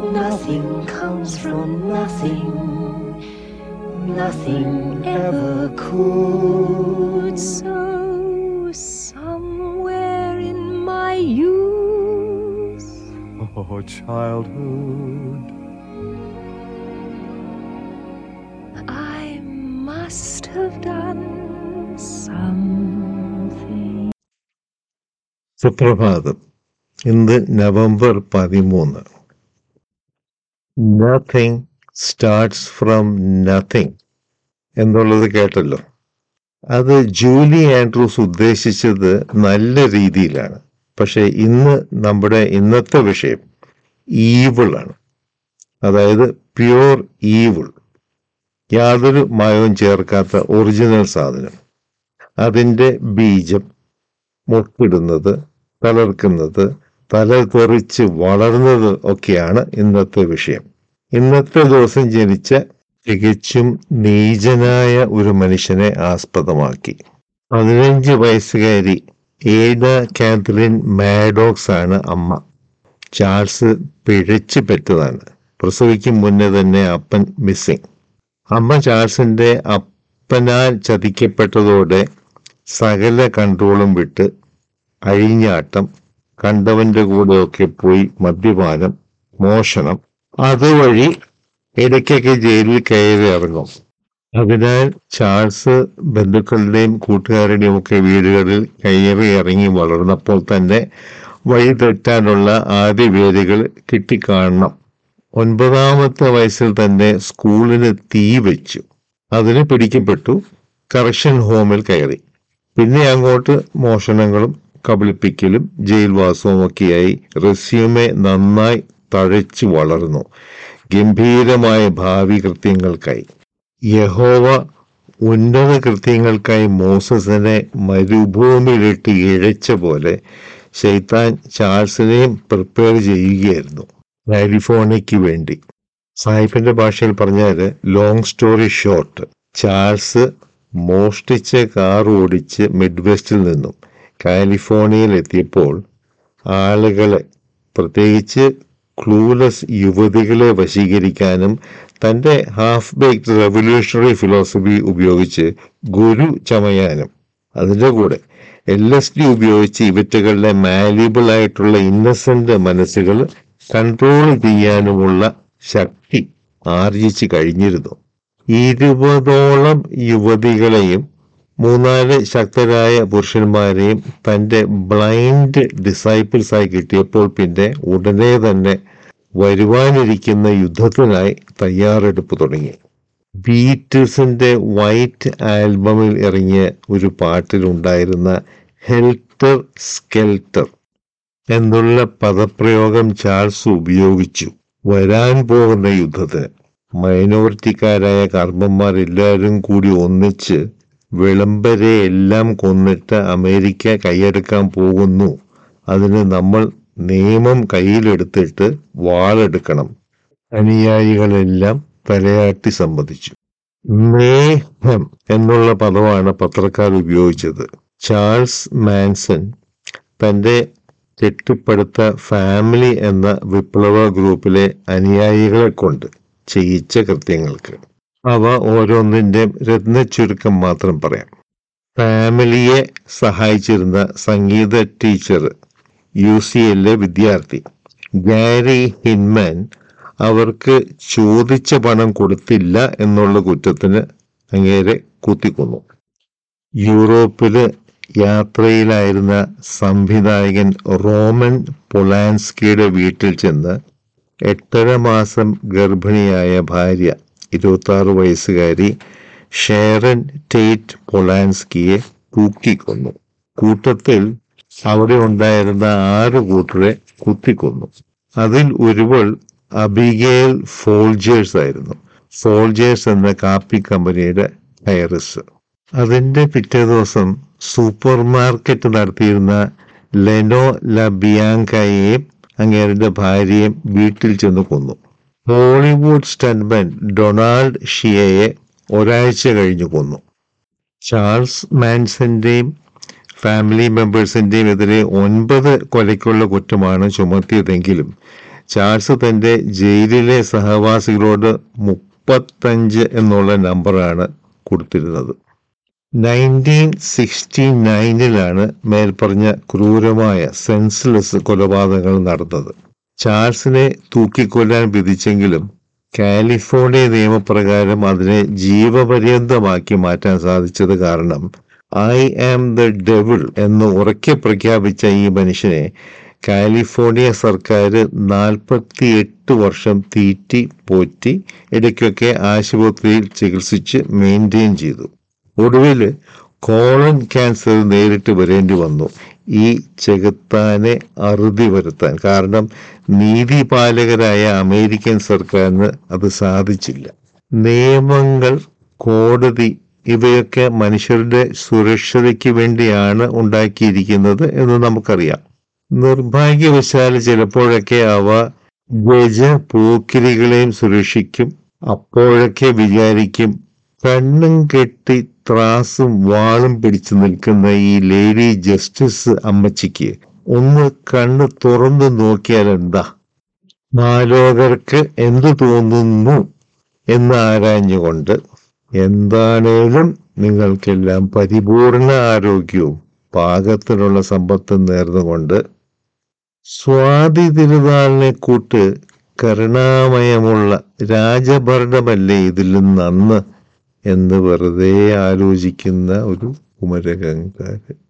Nothing comes from nothing. Nothing ever could. So, somewhere in my youth, Oh, childhood. I must have done something. സുപ്രഭാതം ഇന്ന് November പതിമൂന്ന് nothing starts from nothing എന്നുള്ളത് കേട്ടല്ലോ അത് Julie Andrews ഉദ്ദേശിച്ചത് നല്ല രീതിയിലാണ് പക്ഷെ ഇന്ന് നമ്മുടെ ഇന്നത്തെ വിഷയം ഈവിളാണ് അതായത് പ്യൂർ ഈവിൾ യാതൊരു മായവും ചേർക്കാത്ത ഒറിജിനൽ സാധനം അതിൻ്റെ ബീജം മുട്ടിടുന്നത് തളർക്കുന്നത് തല തെറിച്ച് വളർന്നത് ഒക്കെയാണ് ഇന്നത്തെ വിഷയം ഇന്നത്തെ ദിവസം ജനിച്ച തികച്ചും നീചനായ ഒരു മനുഷ്യനെ ആസ്പദമാക്കി പതിനഞ്ച് വയസ്സുകാരി ഏഡ കാത്രിൻ മാഡോക്സ് ആണ് അമ്മ ചാൾസ് പിഴച്ചു പെറ്റതാണ് പ്രസവിക്കും മുന്നേ തന്നെ അപ്പൻ മിസ്സിംഗ് അമ്മ ചാൾസിന്റെ അപ്പനാൽ ചതിക്കപ്പെട്ടതോടെ സകല കൺട്രോളും വിട്ട് അഴിഞ്ഞാട്ടം കണ്ടവന്റെ കൂടെയൊക്കെ പോയി മദ്യപാനം മോഷണം അതുവഴി ഇടയ്ക്കൊക്കെ ജയിലിൽ കയറി ഇറങ്ങും അതിനാൽ ചാൾസ് ബന്ധുക്കളുടെയും കൂട്ടുകാരുടെയും ഒക്കെ വീടുകളിൽ കയറി ഇറങ്ങി വളർന്നപ്പോൾ തന്നെ വഴി തെറ്റാനുള്ള ആദ്യ വേദികൾ കിട്ടിക്കാണണം ഒൻപതാമത്തെ വയസ്സിൽ തന്നെ സ്കൂളിന് തീ വെച്ചു അതിന് പിടിക്കപ്പെട്ടു കറക്ഷൻ ഹോമിൽ കയറി പിന്നെ അങ്ങോട്ട് മോഷണങ്ങളും കബളിപ്പിക്കലും ജയിൽവാസവും ഒക്കെയായി റെസ്യൂമെ നന്നായി തഴച്ചു വളർന്നു ഗംഭീരമായ ഭാവി കൃത്യങ്ങൾക്കായി യഹോവ ഉന്നത കൃത്യങ്ങൾക്കായി മോസസിനെ മരുഭൂമിയിലിട്ട് ഇഴച്ച പോലെ ശൈത്താൻ ചാൾസിനെയും പ്രിപ്പയർ ചെയ്യുകയായിരുന്നു കാലിഫോർണിയയ്ക്ക് വേണ്ടി സാഹിബിന്റെ ഭാഷയിൽ പറഞ്ഞാൽ ലോങ് സ്റ്റോറി ഷോർട്ട് ചാൾസ് മോഷ്ടിച്ച കാർ ഓടിച്ച് മിഡ് വെസ്റ്റിൽ നിന്നും കാലിഫോർണിയയിൽ എത്തിയപ്പോൾ ആളുകളെ പ്രത്യേകിച്ച് ക്ലൂലെസ് യുവതികളെ വശീകരിക്കാനും തൻ്റെ ഹാഫ് ബേക്ഡ് റെവല്യൂഷണറി ഫിലോസഫി ഉപയോഗിച്ച് ഗുരു ചമയാനും അതിൻ്റെ കൂടെ എൽ എസ് ഡി ഉപയോഗിച്ച് ഇവറ്റകളുടെ മാലിബിൾ ആയിട്ടുള്ള ഇന്നസെന്റ് മനസ്സുകൾ കൺട്രോൾ ചെയ്യാനുമുള്ള ശക്തി ആർജിച്ചു കഴിഞ്ഞിരുന്നു ഇരുപതോളം യുവതികളെയും മൂന്നാല് ശക്തരായ പുരുഷന്മാരെയും തൻ്റെ ബ്ലൈൻഡ് ഡിസൈപ്പിൾസായി കിട്ടിയപ്പോൾ പിന്നെ ഉടനെ തന്നെ വരുവാനിരിക്കുന്ന യുദ്ധത്തിനായി തയ്യാറെടുപ്പ് തുടങ്ങി ബീറ്റിൽസിന്റെ വൈറ്റ് ആൽബമിൽ ഇറങ്ങിയ ഒരു പാട്ടിലുണ്ടായിരുന്ന ഹെൽട്ടർ സ്കെൽട്ടർ എന്നുള്ള പദപ്രയോഗം ചാൾസ് ഉപയോഗിച്ചു വരാൻ പോകുന്ന യുദ്ധത്തിന് മൈനോറിറ്റിക്കാരായ കർമ്മന്മാരെല്ലാവരും കൂടി ഒന്നിച്ച് വിളംബരെ എല്ലാം കൊന്നിട്ട് അമേരിക്ക കൈയെടുക്കാൻ പോകുന്നു അതിന് നമ്മൾ നിയമം കയ്യിലെടുത്തിട്ട് വാളെടുക്കണം അനുയായികളെല്ലാം തലയാട്ടി സമ്മതിച്ചു മേഹം എന്നുള്ള പദമാണ് പത്രക്കാർ ഉപയോഗിച്ചത് ചാൾസ് മാൻസൺ തൻ്റെ കെട്ടിപ്പടുത്ത ഫാമിലി എന്ന വിപ്ലവ ഗ്രൂപ്പിലെ അനുയായികളെ കൊണ്ട് ചെയ്യിച്ച കൃത്യങ്ങൾക്ക് അവ ഓരോന്നിൻ്റെയും രത്നച്ചുരുക്കം മാത്രം പറയാം ഫാമിലിയെ സഹായിച്ചിരുന്ന സംഗീത ടീച്ചർ യു സി എല്ലിലെ വിദ്യാർത്ഥി ഗാരി ഹിൻമാൻ അവർക്ക് ചോദിച്ച പണം കൊടുത്തില്ല എന്നുള്ള കുറ്റത്തിന് അങ്ങേരെ കുത്തിക്കൊന്നു യൂറോപ്പില് യാത്രയിലായിരുന്ന സംവിധായകൻ റോമൻ പൊലാൻസ്കിയുടെ വീട്ടിൽ ചെന്ന് എട്ടര മാസം ഗർഭിണിയായ ഭാര്യ ഇരുപത്തി ആറ് വയസ്സുകാരി ഷേറൻ ടേറ്റ് പൊലാൻസ്കിയെ തൂക്കിക്കൊന്നു കൂട്ടത്തിൽ അവിടെ ഉണ്ടായിരുന്ന ആറ് കൂട്ടരെ കുത്തിക്കൊന്നു അതിൽ ഒരുവൾ അബിഗേൽ ഫോൾജേഴ്സ് ആയിരുന്നു ഫോൾജേഴ്സ് എന്ന കാപ്പി കമ്പനിയുടെ ഹൈറിസ് അതിന്റെ പിറ്റേ ദിവസം സൂപ്പർ മാർക്കറ്റ് നടത്തിയിരുന്ന ലെനോ ലബിയാങ്കയെയും അങ്ങേരുടെ ഭാര്യയും വീട്ടിൽ ചെന്ന് കൊന്നു ഹോളിവുഡ് സ്റ്റൺമാൻ ഡൊണാൾഡ് ഷിയയെ ഒരാഴ്ച കഴിഞ്ഞു കൊന്നു ചാൾസ് മാൻസന്റെയും ഫാമിലി മെമ്പേഴ്സിന്റെയും എതിരെ ഒൻപത് കൊലയ്ക്കുള്ള കുറ്റമാണ് ചുമത്തിയതെങ്കിലും ചാൾസ് തന്റെ ജയിലിലെ സഹവാസികളോട് മുപ്പത്തഞ്ച് എന്നുള്ള നമ്പറാണ് കൊടുത്തിരുന്നത് നയൻറ്റീൻ സിക്സ്റ്റി നയനിലാണ് മേൽപ്പറഞ്ഞ ക്രൂരമായ സെൻസ്ലെസ് കൊലപാതകങ്ങൾ നടന്നത് ചാൾസിനെ തൂക്കിക്കൊല്ലാൻ വിധിച്ചെങ്കിലും കാലിഫോർണിയ നിയമപ്രകാരം അതിനെ ജീവപര്യന്തമാക്കി മാറ്റാൻ സാധിച്ചത് കാരണം ഐ ആം ദ ഡെവിൾ എന്ന് ഉറക്കെ പ്രഖ്യാപിച്ച ഈ മനുഷ്യനെ കാലിഫോർണിയ സർക്കാർ നാൽപ്പത്തി എട്ട് വർഷം തീറ്റി പോറ്റി ഇടയ്ക്കൊക്കെ ആശുപത്രിയിൽ ചികിത്സിച്ച് മെയിൻറ്റെയിൻ ചെയ്തു ഒടുവിൽ കോളൻ ക്യാൻസർ നേരിട്ട് വരേണ്ടി വന്നു ഈ ചെകുത്താനെ അറുതി വരുത്താൻ കാരണം നീതിപാലകരായ അമേരിക്കൻ സർക്കാരിന് അത് സാധിച്ചില്ല നിയമങ്ങൾ കോടതി ഇവയൊക്കെ മനുഷ്യരുടെ സുരക്ഷതയ്ക്ക് വേണ്ടിയാണ് ഉണ്ടാക്കിയിരിക്കുന്നത് എന്ന് നമുക്കറിയാം നിർഭാഗ്യവശാൽ ചിലപ്പോഴൊക്കെ അവ ഗജ പോക്കിരികളെയും സുരക്ഷിക്കും അപ്പോഴൊക്കെ വിചാരിക്കും കണ്ണും കെട്ടി ത്രാസും വാളും പിടിച്ചു നിൽക്കുന്ന ഈ ലേഡി ജസ്റ്റിസ് അമ്മച്ചിക്ക് ഒന്ന് കണ്ണ് തുറന്നു നോക്കിയാൽ എന്താ മാലോകർക്ക് എന്തു തോന്നുന്നു എന്ന് ആരാഞ്ഞുകൊണ്ട് എന്താണേലും നിങ്ങൾക്കെല്ലാം പരിപൂർണ ആരോഗ്യവും പാകത്തിനുള്ള സമ്പത്തും നേർന്നുകൊണ്ട് സ്വാതി തിരുനാളിനെ കൂട്ട് കരുണാമയമുള്ള രാജഭരണമല്ലേ ഇതിലും നന്ന് എന്ന് വെറുതെ ആലോചിക്കുന്ന ഒരു കുമരകങ്കാരൻ